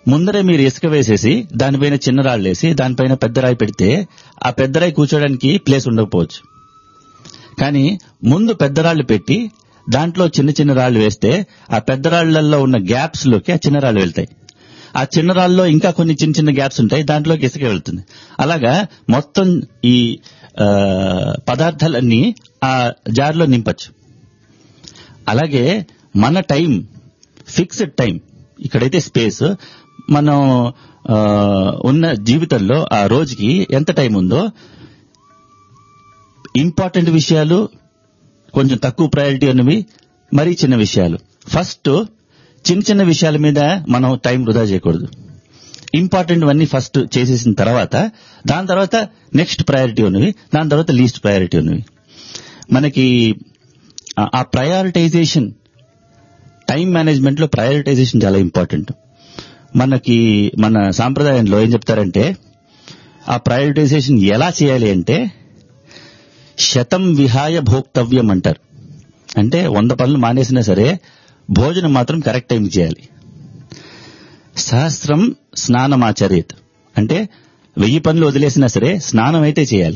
ముందరే మీరు ఇసుక వేసేసి దానిపైన చిన్న రాళ్ళు వేసి దానిపైన పెద్ద రాయి పెడితే ఆ పెద్ద రాయి కూర్చోడానికి ప్లేస్ ఉండకపోవచ్చు కానీ ముందు పెద్ద రాళ్ళు పెట్టి దాంట్లో చిన్న చిన్న రాళ్ళు వేస్తే ఆ పెద్ద రాళ్లలో ఉన్న గ్యాప్స్ లోకి ఆ చిన్న రాళ్ళు వెళ్తాయి ఆ చిన్న రాళ్ళలో ఇంకా కొన్ని చిన్న చిన్న గ్యాప్స్ ఉంటాయి దాంట్లోకి ఇసుక వెళ్తుంది అలాగా మొత్తం ఈ ఆ, పదార్థాలన్నీ ఆ జార్లో నింపచ్చు అలాగే మన టైం ఫిక్స్డ్ టైం ఇక్కడైతే స్పేస్ మనం ఆ, ఉన్న జీవితంలో ఆ రోజుకి ఎంత టైం ఉందో ఇంపార్టెంట్ విషయాలు కొంచెం తక్కువ ప్రయారిటీ ఉన్నవి మరీ చిన్న విషయాలు ఫస్ట్ చిన్న చిన్న విషయాల మీద మనం టైం వృధా చేయకూడదు ఇంపార్టెంట్ అన్ని ఫస్ట్ చేసేసిన తర్వాత దాని తర్వాత నెక్స్ట్ ప్రయారిటీ ఉన్నవి దాని తర్వాత లీస్ట్ ప్రయారిటీ ఉన్నవి మనకి ఆ- ఆ ప్రయారిటైజేషన్ టైం మేనేజ్మెంట్ లో ప్రయారిటైజేషన్ చాలా ఇంపార్టెంట్ మనకి మన సాంప్రదాయంలో ఏం చెప్తారంటే ఆ ప్రయారిటైజేషన్ ఎలా చేయాలి అంటే శతం విహాయ భోక్తవ్యం అంటారు అంటే వంద పనులు మానేసినా సరే భోజనం మాత్రం కరెక్ట్ టైం చేయాలి సహస్రం స్నానమాచరేత్ అంటే వెయ్యి పనులు వదిలేసినా సరే స్నానం అయితే చేయాలి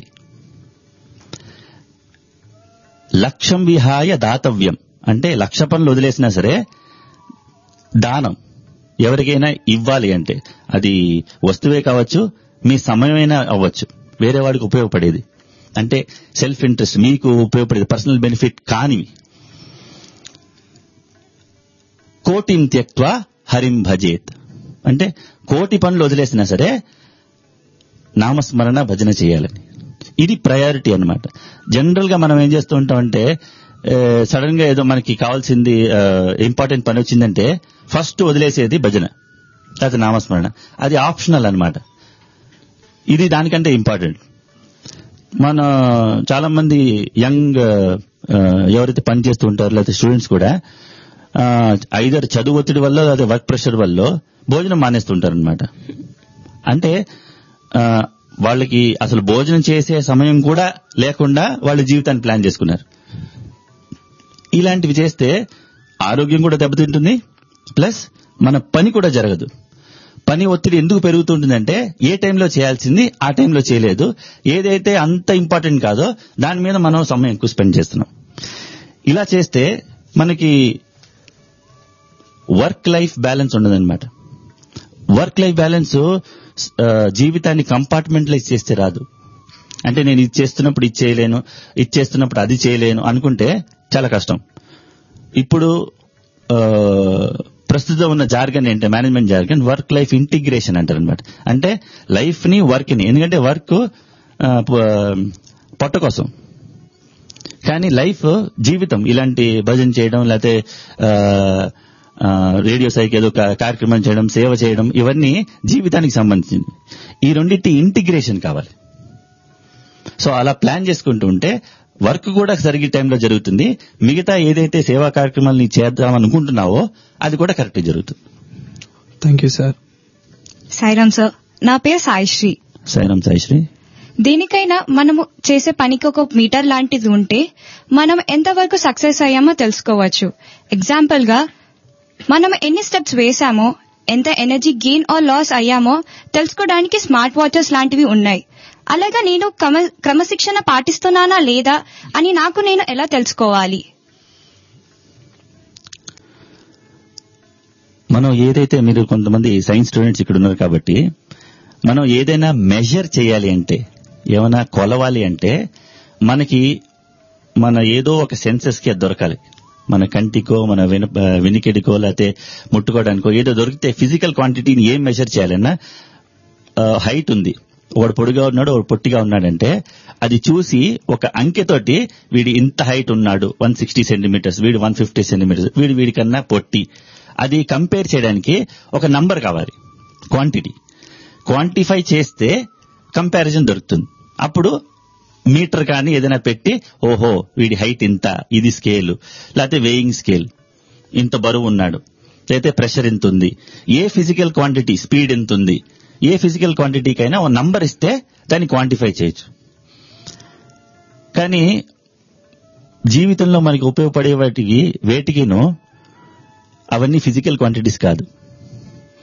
లక్ష్యం విహాయ దాతవ్యం అంటే లక్ష పనులు వదిలేసినా సరే దానం ఎవరికైనా ఇవ్వాలి అంటే అది వస్తువే కావచ్చు మీ సమయమైనా అవ్వచ్చు వేరే వాడికి ఉపయోగపడేది అంటే సెల్ఫ్ ఇంట్రెస్ట్ మీకు ఉపయోగపడేది పర్సనల్ బెనిఫిట్ కానివి కోటిం త్యక్వా హరిం భజేత్ అంటే కోటి పనులు వదిలేసినా సరే నామస్మరణ భజన చేయాలని ఇది ప్రయారిటీ అన్నమాట జనరల్ గా మనం ఏం చేస్తూ ఉంటామంటే సడన్ గా ఏదో మనకి కావాల్సింది ఇంపార్టెంట్ పని వచ్చిందంటే ఫస్ట్ వదిలేసేది భజన లేకపోతే నామస్మరణ అది ఆప్షనల్ అన్నమాట ఇది దానికంటే ఇంపార్టెంట్ మన చాలా మంది యంగ్ ఎవరైతే పని చేస్తూ ఉంటారో లేకపోతే స్టూడెంట్స్ కూడా ఐదర్ చదువు ఒత్తిడి వల్ల లేదా వర్క్ ప్రెషర్ వల్ల భోజనం మానేస్తుంటారు అనమాట అంటే ఆ, వాళ్ళకి అసలు భోజనం చేసే సమయం కూడా లేకుండా వాళ్ళ జీవితాన్ని ప్లాన్ చేసుకున్నారు ఇలాంటివి చేస్తే ఆరోగ్యం కూడా దెబ్బతింటుంది ప్లస్ మన పని కూడా జరగదు పని ఒత్తిడి ఎందుకు పెరుగుతుంటుందంటే ఏ టైంలో చేయాల్సింది ఆ టైంలో చేయలేదు ఏదైతే అంత ఇంపార్టెంట్ కాదో దాని మీద మనం సమయం ఎక్కువ స్పెండ్ చేస్తున్నాం ఇలా చేస్తే మనకి వర్క్ లైఫ్ బ్యాలెన్స్ ఉండదన్నమాట వర్క్ లైఫ్ బ్యాలెన్స్ ఆ, జీవితాన్ని కంపార్ట్మెంటలైజ్ చేస్తే రాదు అంటే నేను ఇది చేస్తున్నప్పుడు ఇది చేయలేను ఇది చేస్తున్నప్పుడు అది చేయలేను అనుకుంటే చాలా కష్టం ఇప్పుడు ఆ, ప్రస్తుతం ఉన్న జార్గన్ ఏంటంటే management jargon work life integration అంటారు అనమాట అంటే లైఫ్ ని వర్క్ ని ఎందుకంటే వర్క్ పొట్ట కోసం కానీ లైఫ్ జీవితం ఇలాంటి భజన చేయడం లేకపోతే ఆ, ఆ, రేడియో సైకి ఏదో కా- కార్యక్రమం చేయడం సేవ చేయడం ఇవన్నీ జీవితానికి సంబంధించింది ఈ రెండింటి ఇంటిగ్రేషన్ కావాలి సో అలా ప్లాన్ చేసుకుంటూ ఉంటే వర్క్ కూడా సరిగ్గా టైంలో జరుగుతుంది మిగతా ఏదైతే సేవా కార్యక్రమాలని చేద్దాం అనుకుంటున్నావో అది కూడా కరెక్ట్ జరుగుతుంది thank you sir Sairam sir నా పేరు సాయిశ్రీ సైనం సాయిశ్రీ దేనికైనా మనము చేసే పనికి ఒక మీటర్ లాంటిది ఉంటే మనం ఎంతవరకు సక్సెస్ అయ్యామో తెలుసుకోవచ్చు ఎగ్జాంపుల్ గా మనం ఎన్ని స్టెప్స్ వేసామో ఎంత ఎనర్జీ గెయిన్ ఆర్ లాస్ అయ్యామో తెలుసుకోవడానికి స్మార్ట్ వాచెస్ లాంటివి ఉన్నాయి అలాగా నేను క్రమ- క్రమశిక్షణ పాటిస్తున్నానా లేదా అని నాకు నేను ఎలా తెలుసుకోవాలి మనం ఏదైతే మీరు కొంతమంది సైన్స్ స్టూడెంట్స్ ఇక్కడ ఉన్నారు కాబట్టి మనం ఏదైనా మెజర్ చేయాలి అంటే ఏమైనా కొలవాలి అంటే మనకి మన ఏదో ఒక సెన్సెస్ కి అది దొరకాలి మన కంటికో మన విన వినికిడికో లేకపోతే ముట్టుకోవడానికో ఏదో దొరికితే ఫిజికల్ క్వాంటిటీని ఏం మెజర్ చేయాలన్నా హైట్ ఉంది వాడు పొడిగా ఉన్నాడు వాడు పొట్టిగా ఉన్నాడంటే అది చూసి ఒక అంకెతోటి వీడి ఇంత హైట్ ఉన్నాడు వన్ సిక్స్టీ సెంటీమీటర్స్ వీడు వన్ ఫిఫ్టీ సెంటీమీటర్స్ వీడు వీడికన్నా పొట్టి అది కంపేర్ చేయడానికి ఒక నంబర్ కావాలి క్వాంటిటీ క్వాంటిఫై చేస్తే కంపారిజన్ దొరుకుతుంది అప్పుడు మీటర్ కానీ ఏదైనా పెట్టి ఓహో వీడి హైట్ ఇంత ఇది స్కేల్ లేకపోతే వేయింగ్ స్కేల్ ఇంత బరువు ఉన్నాడు లేకపోతే ప్రెషర్ ఎంత ఉంది ఏ ఫిజికల్ క్వాంటిటీ స్పీడ్ ఎంత ఉంది ఏ ఫిజికల్ క్వాంటిటీకైనా ఒక నంబర్ ఇస్తే దాన్ని క్వాంటిఫై చేయొచ్చు కానీ జీవితంలో మనకి ఉపయోగపడే వాటికి వేటికిను అవన్నీ ఫిజికల్ క్వాంటిటీస్ కాదు